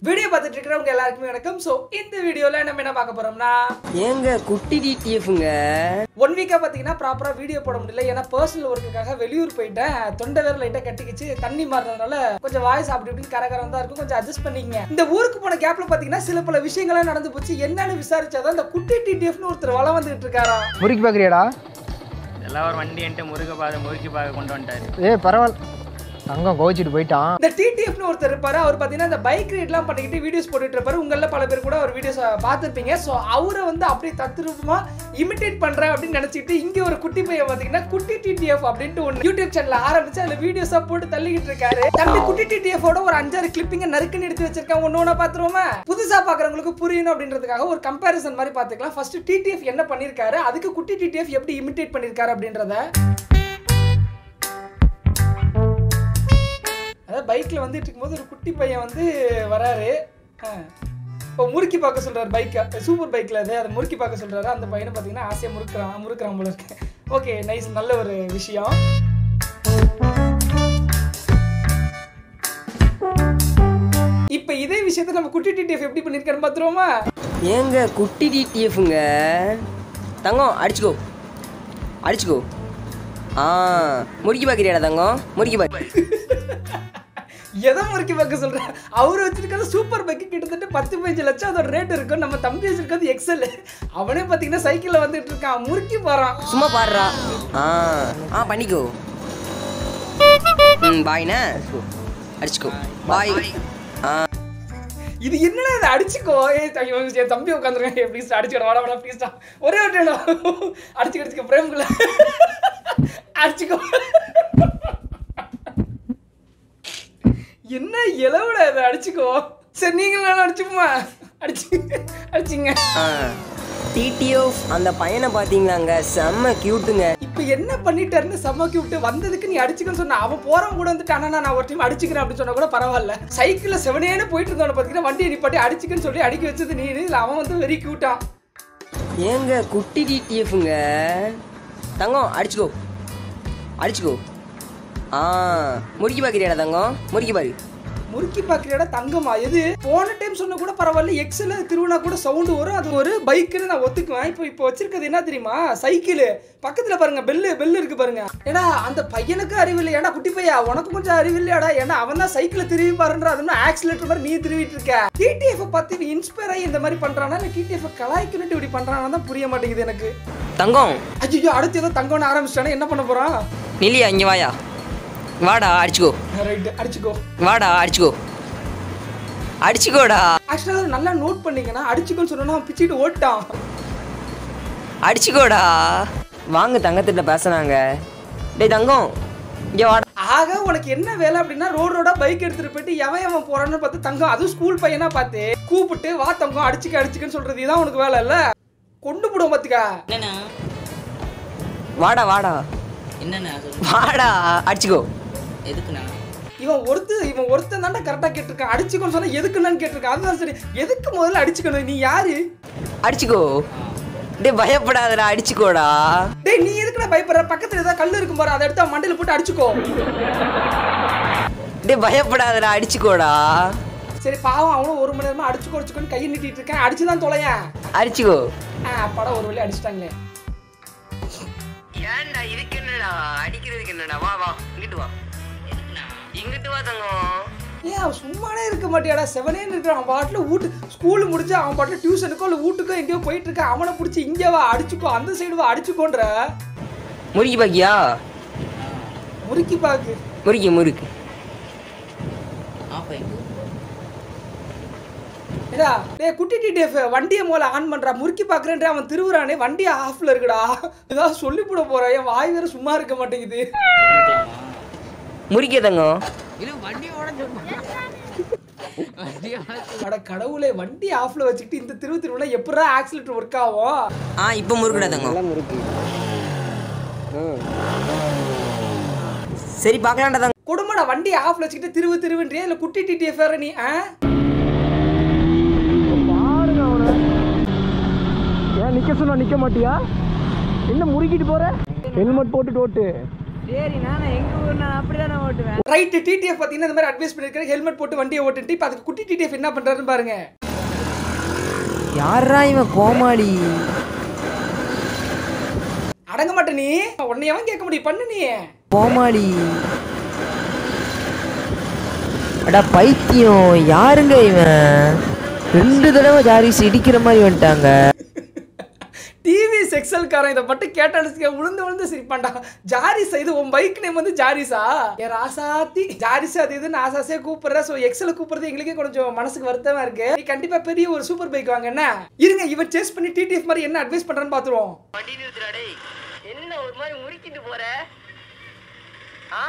Video பார்த்துட்டு இருக்கிறவங்க எல்லாருக்குமே வணக்கம் ஸோ இந்த வீடியோவில் நம்ம என்ன பார்க்க போறோம்னா ஏங்க குட்டி டிடிஎஃப்ங்க ஒன் வீக்காக பார்த்தீங்கன்னா ப்ராப்பராக வீடியோ போட முடியல ஏன்னா பர்சனல் ஒர்க்குக்காக வெளியூர் போயிட்டேன் தொண்டை வேற லைட்டாக கட்டிக்கிச்சு தண்ணி மாறினதுனால கொஞ்சம் வாய்ஸ் அப்படி இப்படின்னு கரகரம் தான் இருக்கும் கொஞ்சம் அட்ஜஸ்ட் பண்ணிக்கங்க இந்த ஊருக்கு போன கேப்ல பார்த்தீங்கன்னா சில பல விஷயங்கள்லாம் நடந்து போச்சு என்னன்னு விசாரிச்சாதான் இந்த குட்டி டிடிஎஃப்னு ஒருத்தர் வளம் வந்துட்டு இருக்காராம் முறுக்கி பார்க்குறியாடா எல்லாம் ஒரு வண்டி என்கிட்ட முருக பாதை முறுக்கி பாதை கொண்டு வந்துட்டாரு ஏய் பரவாயில்ல தங்கம் கோவிச்சிட்டு போயிட்டான் இந்த டிடிஎஃப்னு ஒருத்தர் இருப்பாரு அவர் பார்த்தீங்கன்னா இந்த பைக் ரைட்லாம் பண்ணிக்கிட்டு வீடியோஸ் போட்டுட்டு இருப்பாரு உங்கள பல பேர் கூட அவர் வீடியோஸ் பார்த்துருப்பீங்க ஸோ அவரை வந்து அப்படியே தத்ரூபமா இமிட்டேட் பண்றேன் அப்படின்னு நினைச்சிட்டு இங்க ஒரு குட்டி பையன் பார்த்தீங்கன்னா குட்டி டிடிஎஃப் அப்படின்ட்டு ஒன்று யூடியூப் சேனல் ஆரம்பிச்சு அதுல வீடியோஸா போட்டு தள்ளிக்கிட்டு இருக்காரு தம்பி குட்டி டிடிஎஃப் ஓட ஒரு அஞ்சாறு கிளிப்பிங்க நறுக்குன்னு எடுத்து வச்சிருக்கேன் ஒன்று ஒன்றா பார்த்துருவோமா புதுசா பார்க்குறவங்களுக்கு புரியணும் அப்படின்றதுக்காக ஒரு கம்பேரிசன் மாதிரி பார்த்துக்கலாம் ஃபர்ஸ்ட் டிடிஎஃப் என்ன பண்ணியிருக்காரு அதுக்கு குட்டி டிடிஎஃப் எப்படி இமிட்டேட் பண்ணியிருக்காரு அப்படின்றத அதாவது பைக்கில் வந்துட்டு இருக்கும்போது ஒரு குட்டி பையன் வந்து வராரு ஆ. இப்போ முறுக்கி பார்க்க சொல்றாரு பைக்கை சூப்பர் பைக்கில் அது அதை முறுக்கி பார்க்க சொல்றாரு அந்த பையனை பார்த்தீங்கன்னா ஆசையாக முறுக்குறான் முறுக்குறான் போல இருக்கு ஓகே நைஸ் நல்ல ஒரு விஷயம் இப்போ இதே விஷயத்தை நம்ம குட்டி டிடிஎஃப் எப்படி பண்ணியிருக்காருன்னு பார்த்துருவோமா ஏங்க குட்டி டிடிஎஃப்ங்க தங்கம் அடிச்சுக்கோ அடிச்சுக்கோ ஆ முறுக்கி பார்க்குறியாடா தங்கம் முறுக்கி பார்க்க எதை முறுக்கி பார்க்க சொல்றேன் அவர் வச்சிருக்கிறது சூப்பர் பைக்கு கிட்டத்தட்ட பத்து பதினஞ்சு லட்சம் அதோட ரேட் இருக்கும் நம்ம தம்பி வச்சிருக்கிறது எக்ஸல் அவனே பார்த்தீங்கன்னா சைக்கிளில் வந்துட்டு இருக்கான் முறுக்கி போகிறான் சும்மா பாடுறா ஆ ஆ பண்ணிக்கோ ம் பாய்ண்ணே அடிச்சுக்கோ பாய் ஆ இது என்னடா இது அடிச்சுக்கோ ஏய் த- இவன் என் தம்பி உட்காந்துருக்கேன் ப்ளீஸ் அடிச்சுக்கோ வாடா வாடா ப்ளீஸ்டா ஒரே ஒரு இடம் அடிச்சுக்க அடிச்சுக்க பிரேம்குள்ள அடிச்சுக்கோ என்ன இளவுட இதை அடிச்சுக்கோ சரி நீங்களும் அடிச்சுக்குமா அடிச்சு அடிச்சுங்க ஆ டிடிஎஃப் அந்த பையனை பார்த்தீங்களாங்க செம்ம க்யூட்டுங்க இப்போ என்ன பண்ணிட்டாருன்னு சமக்கி விட்டு வந்ததுக்கு நீ அடிச்சுக்கன்னு சொன்ன அவன் போறவன் கூட வந்துட்டு அண்ணா நான் ஒரு டைம் அடிச்சுக்கிறேன் அப்படின்னு சொன்னா கூட பரவாயில்ல சைக்கிள்ல செவனேன்னு போயிட்டு இருந்தவன பார்த்தீங்கன்னா வண்டியை நிப்பாட்டி அடிச்சுக்கன்னு சொல்லி அடிக்க வச்சது நீ இதுல அவன் வந்து வெரி கியூட்டான் ஏங்க குட்டி டிடிஎஃப்ங்க தங்கம் அடிச்சுக்கோ அடிச்சுக்கோ ஆ முறுக்கி பார்க்குறியாடா தங்கம் முறுக்கி பாரு முறுக்கி பாக்குறியாடா தங்கமா எது போன டைம் சொன்ன கூட பரவாயில்ல எக்ஸல் திருவிழா கூட சவுண்டு வரும் அது ஒரு பைக்குன்னு நான் ஒத்துக்குவேன் இப்போ இப்போ வச்சிருக்கிறது என்ன தெரியுமா சைக்கிள் பக்கத்துல பாருங்க பெல்லு பெல்லு இருக்கு பாருங்க ஏடா அந்த பையனுக்கு அறிவு இல்லையாடா குட்டி பையா உனக்கு கொஞ்சம் அறிவு இல்லையாடா ஏன்னா அவன் தான் சைக்கிள் திரும்பி பாருன்ற அது ஆக்சிலேட்டர் மாதிரி நீ திருவிட்டு இருக்க டிடிஎஃப் பார்த்து இன்ஸ்பயர் ஆகி இந்த மாதிரி பண்றானா இல்லை டிடிஎஃப் கலாய்க்குன்னுட்டு இப்படி பண்றானா தான் புரிய மாட்டேங்குது எனக்கு தங்கம் ஐயோ அடுத்து ஏதோ தங்கம்னு ஆரம்பிச்சிட்டானே என்ன பண்ண போறான் நில்லியா இங்கே வாயா வாடா அடிச்சுக்கோ ரைட் அடிச்சுக்கோ வாடா அடிச்சுக்கோ அடிச்சுக்கோடா ஆக்சுவலாக நல்லா நோட் பண்ணீங்கன்னா அடிச்சுக்கோன்னு சொன்னா அவன் பிச்சுட்டு ஓட்டான் அடிச்சுக்கோடா வாங்க தங்கத்திட்ட பேசுனாங்க டேய் தங்கம் இங்கே வாடா ஆக உனக்கு என்ன வேலை அப்படின்னா ரோடு ரோடா பைக் எடுத்துட்டு போயிட்டு எவன் எவன் போறான்னு பார்த்து தங்கம் அதுவும் ஸ்கூல் பையனா பார்த்து கூப்பிட்டு வா தங்கம் அடிச்சுக்க அடிச்சுக்கன்னு சொல்றது இதான் உனக்கு வேலை இல்ல கொண்டு போடுவோம் பாத்துக்கா என்னண்ணா வாடா வாடா என்னண்ணா சொல்லு வாடா அடிச்சுக்கோ எதுக்குண்ணா இவன் ஒருத்து இவன் ஒருத்தன் தாண்டா கரெக்டா கேட்டிருக்கான் அடிச்சுக்கோன்னு சொன்னா எதுக்குன்னு கேட்டிருக்கான் அதுதான் சரி எதுக்கு முதல்ல அடிச்சுக்கணும் நீ யாரு அடிச்சுக்கோ டேய் பயப்படாதடா அடிச்சுக்கோடா டேய் நீ எதுக்குடா பயப்படுற பக்கத்துல ஏதாவது கல் இருக்கும் பாரு அதை எடுத்து அவன் மண்டையில போட்டு அடிச்சுக்கோ டேய் பயப்படாதடா அடிச்சுக்கோடா சரி பாவம் அவனும் ஒரு மணி நேரமா அடிச்சுக்கோ அடிச்சுக்கோன்னு கையை நீட்டிட்டு இருக்கேன் அடிச்சுதான் தொலையேன் அடிச்சுக்கோ ஆ படம் ஒரு வழி அடிச்சிட்டாங்களே ஏன்டா இதுக்கு என்னடா அடிக்கிறதுக்கு என்னடா வா வா இங்கிட்டு வா இங்கிட்டு வா தங்கம் ஏன் அவன் சும்மானே இருக்க மாட்டியாடா செவனேன்னு இருக்கிறான் அவன் பாட்டில் வீட்டு ஸ்கூலு முடிச்சு அவன் பாட்டில் டியூஷனுக்கோ இல்லை வீட்டுக்கோ எங்கேயோ போயிட்டு இருக்கான் அவனை பிடிச்சி இங்கே வா அடிச்சுக்கோ அந்த சைடு வா அடிச்சுக்கோன்ற முறுக்கி பாக்கியா முறுக்கி பாக்கு முறுக்கி முறுக்கு ஆஃப் ஆயிட்டு ஏடா டேய் குட்டி டிடிஎஃப் வண்டியை மூல ஆன் பண்றா முறுக்கி பாக்குறேன்ற அவன் திருவுறானே வண்டி ஆஃப்ல இருக்குடா ஏதாவது சொல்லி போட போறான் என் வாய் வேற சும்மா இருக்க மாட்டேங்குது முறுக்கிய தங்கம் அட கடவுளே வண்டி ஆஃப்ல வச்சுக்கிட்டு இந்த திரு திருவிழா எப்படா ஆக்சிலேட்டர் ஒர்க் ஆகும் ஆ இப்போ முறுக்குடா தங்கம் சரி பார்க்கலாம்டா தங்கம் கொடுமடா வண்டி ஆஃப்ல வச்சுக்கிட்டு திருவு திருவுன்றியா இல்ல குட்டி டிடிஎஃப் வேற நீ ஆ ஏன் நிக்க சொன்னா நிக்க மாட்டியா என்ன முறுக்கிட்டு போற ஹெல்மெட் போட்டுட்டு ஓட்டு சரிண்ணா நான் எங்க ஊர் நான் அப்படிதான் நான் ஓட்டுவேன் ரைட் டிடிஎஃப் பார்த்தீங்கன்னா இந்த மாதிரி அட்வைஸ் பண்ணிருக்காரு ஹெல்மெட் போட்டு வண்டியை ஓட்டுட்டு இப்போ அதுக்கு குட்டி டிடிஎஃப் என்ன பண்றாருன்னு பாருங்க யாரா இவன் கோமாளி அடங்க மாட்டே நீ உன்னையவன் கேட்க முடியும் பண்ணு நீ கோமாளி அடா பைத்தியம் யாருங்க இவன் ரெண்டு தடவை ஜாரிஸ் இடிக்கிற மாதிரி வந்துட்டாங்க டிவி செக்ஸல் காரன் இதை மட்டும் கேட்டாலும் விழுந்து விழுந்து சிரிப்பான்டா ஜாரிசா இது உன் பைக் நேம் வந்து ஜாரிசா ஏ ராசாத்தி ஜாரிசா அது இதுன்னு ஆசாசே கூப்பிடுற ஸோ எக்ஸல கூப்பிடுறது எங்களுக்கே கொஞ்சம் மனசுக்கு வருத்தமா இருக்கு நீ கண்டிப்பா பெரிய ஒரு சூப்பர் பைக் வாங்க என்ன இருங்க இவன் சேஸ் பண்ணி டிடிஎஃப் மாதிரி என்ன அட்வைஸ் பண்றான்னு பாத்துருவோம் வண்டி நிறுத்துடா டேய் என்ன ஒரு மாதிரி முறுக்கிட்டு போற ஆ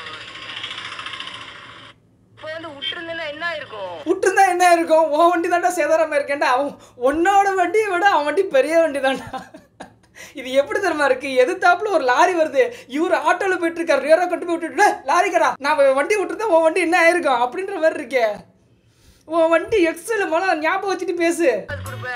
இப்போ வந்து விட்டுருந்தேன்னா என்ன இருக்கும் விட்டுருந்தா என்ன இருக்கும் உன் வண்டி தாண்டா சேதாரமா இருக்கேன்டா அவன் உன்னோட வண்டியை விட அவன் வண்டி பெரிய வண்டி தான்டா இது எப்படி தெரியுமா இருக்கு எதிர்த்தாப்புல ஒரு லாரி வருது இவர் ஆட்டோல போயிட்டு இருக்காரு ரியரா கொண்டு போய் விட்டுட்டு லாரிக்கடா நான் வண்டி விட்டுருந்தா உன் வண்டி என்ன ஆயிருக்கும் அப்படின்ற மாதிரி இருக்கே உன் வண்டி எக்ஸல் போல ஞாபகம் வச்சுட்டு பேசு அது கொடுப்ப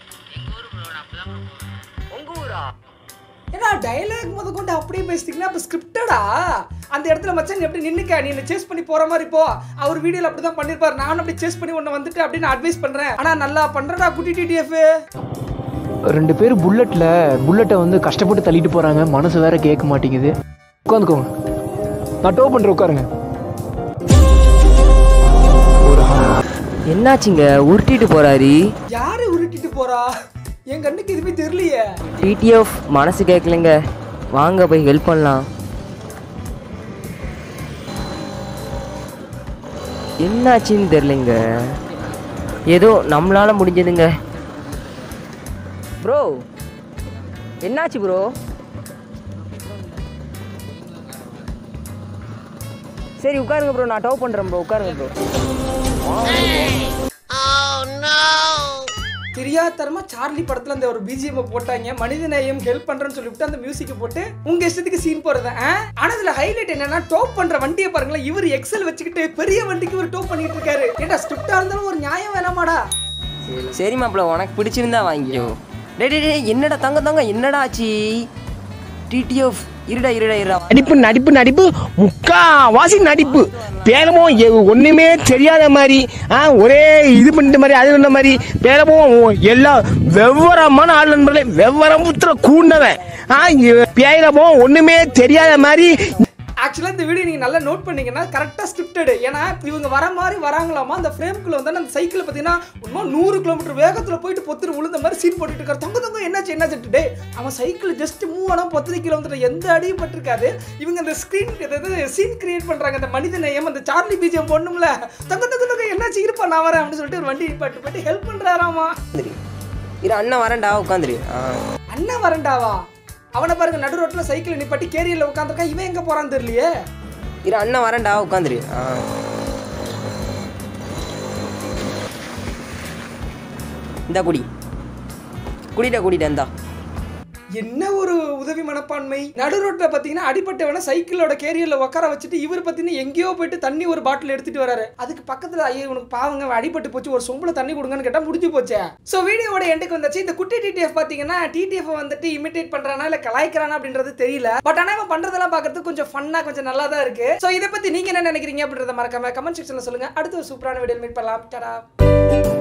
உங்க ஊரா ஏன்னா டைலாக் முத கொண்டு அப்படியே பேசிட்டீங்கன்னா அப்போ ஸ்கிரிப்டடா அந்த இடத்துல மச்சான் நீ எப்படி நின்னுக்க நீ சேஸ் பண்ணி போற மாதிரி போ அவர் வீடியோல அப்படி தான் பண்ணிருப்பாரு நானும் அப்படி சேஸ் பண்ணி உன்னை வந்துட்டு அப்படின்னு அட்வைஸ் பண்றேன் ஆனா நல்லா பண்றடா குட்டி டிடிஎஃப் ரெண்டு பேர் புல்லட்ல புல்லட்டை வந்து கஷ்டப்பட்டு தள்ளிட்டு போறாங்க மனசு வேற கேட்க மாட்டேங்குது உட்காந்துக்கோங்க நான் டோ பண்றேன் உட்காருங்க என்னாச்சுங்க உருட்டிட்டு போறாரு யாரு உருட்டிட்டு போறா என் கண்ணுக்கு எதுவுமே தெரியலையே டிடிஎஃப் மனசு கேட்கலங்க வாங்க போய் ஹெல்ப் பண்ணலாம் என்னாச்சுன்னு தெரிலங்க ஏதோ நம்மளால முடிஞ்சதுங்க ப்ரோ என்னாச்சு ப்ரோ சரி உட்காருங்க ப்ரோ நான் டவ் பண்ணுறேன் ப்ரோ உட்காருங்க ப்ரோ தெரியாதரமா சார்லி படத்துல அந்த ஒரு பிஜிஎம் போட்டாங்க மனித நேயம் ஹெல்ப் பண்றேன்னு சொல்லிவிட்டு அந்த மியூசிக் போட்டு உங்க இஷ்டத்துக்கு சீன் போறது ஆ? ஆனா இதுல ஹைலைட் என்னன்னா டோப் பண்ற வண்டியை பாருங்களேன் இவர் எக்ஸல் வச்சுக்கிட்டு பெரிய வண்டிக்கு ஒரு டோப் பண்ணிட்டு இருக்காரு ஏன்டா ஸ்ட்ரிக்டா இருந்தாலும் ஒரு நியாயம் வேணாமாடா சரி மாப்பிள்ள உனக்கு பிடிச்சிருந்தா வாங்கிக்கோ டேய் டேய் டேய் என்னடா தங்க தங்க என்னடா ஆச்சு டிடிஎஃப் இருடா இருடா இருடா நடிப்பு நடிப்பு நடிப்பு முக்காவாசி நடிப்பு பேரமோ எ- ஒண்ணுமே தெரியாத மாதிரி ஆ, ஒரே இது பண்ணிட்ட மாதிரி அது பண்ண மாதிரி பேரமோ எல்லாம் வெவ்வரமான ஆள் நண்பர்களே வெவ்வரம் புத்திர கூண்டவன் ஆ, இ- பேரமோ ஒண்ணுமே தெரியாத மாதிரி ஆக்சுவலா இந்த வீடியோ நீங்க நல்லா நோட் பண்ணீங்கன்னா கரெக்டா ஸ்கிரிப்டட் ஏன்னா இவங்க வர மாதிரி வராங்களாமா அந்த ஃப்ரேம்குள்ள வந்து அந்த சைக்கிள் பாத்தீங்கன்னா உண்மை நூறு கிலோமீட்டர் வேகத்துல போயிட்டு பொத்துரு விழுந்த மாதிரி சீன் போட்டுட்டு இருக்காரு தொங்க தொங்க என்னாச்சு என்னாச்சு டே அவன் சைக்கிள் ஜஸ்ட் மூவ் ஆனா பத்து கிலோமீட்டர் எந்த அடியும் பட்டிருக்காது இவங்க அந்த ஸ்கிரீன் அதாவது சீன் கிரியேட் பண்றாங்க அந்த மனித நேயம் அந்த சார்லி பீஜம் பொண்ணும்ல தொங்க தொங்க தொங்க என்னாச்சு இருப்பா நான் வரேன் அப்படின்னு சொல்லிட்டு ஒரு வண்டி நிப்பாட்டு போயிட்டு ஹெல்ப் பண்றாராமா இரு அண்ணன் வரேன்டா உட்காந்துரு அண்ணன் வரண்டாவா அவனை பாருங்க நடு ரோட்ல சைக்கிள் நிப்பாட்டி கேரியர்ல உட்காந்துருக்கான் இவன் எங்க போறான்னு தெரியலையே இரு அண்ணன் வரேன்டா உட்காந்துரு இந்தா குடி குடிடா குடிடா இந்தா என்ன ஒரு உதவி மனப்பான்மை நடு ரோட்ல பாத்தீங்கன்னா அடிப்பட்டவன சைக்கிளோட கேரியர்ல உட்கார வச்சுட்டு இவர் பாத்தீங்கன்னா எங்கேயோ போயிட்டு தண்ணி ஒரு பாட்டில் எடுத்துட்டு வராரு அதுக்கு பக்கத்துல ஐயோ உனக்கு பாவங்க அவன் அடிபட்டு போச்சு ஒரு சொம்புல தண்ணி கொடுங்கன்னு கேட்டா முடிஞ்சு போச்சே சோ வீடியோவோட எண்டுக்கு வந்தாச்சு இந்த குட்டி டிடிஎஃப் பாத்தீங்கன்னா டிடிஎஃப் வந்துட்டு இமிடேட் பண்றானா இல்ல கலாய்க்கிறானா அப்படின்றது தெரியல பட் ஆனா இவன் பண்றதெல்லாம் பாக்குறதுக்கு கொஞ்சம் ஃபன்னா கொஞ்சம் நல்லா தான் இருக்கு சோ இதை பத்தி நீங்க என்ன நினைக்கிறீங்க அப்படின்றத மறக்காம கமெண்ட் செக்ஷன்ல சொல்லுங்க அடுத்த ஒரு சூப்பரான வீடியோ மீட் பண்ணலாம் டடா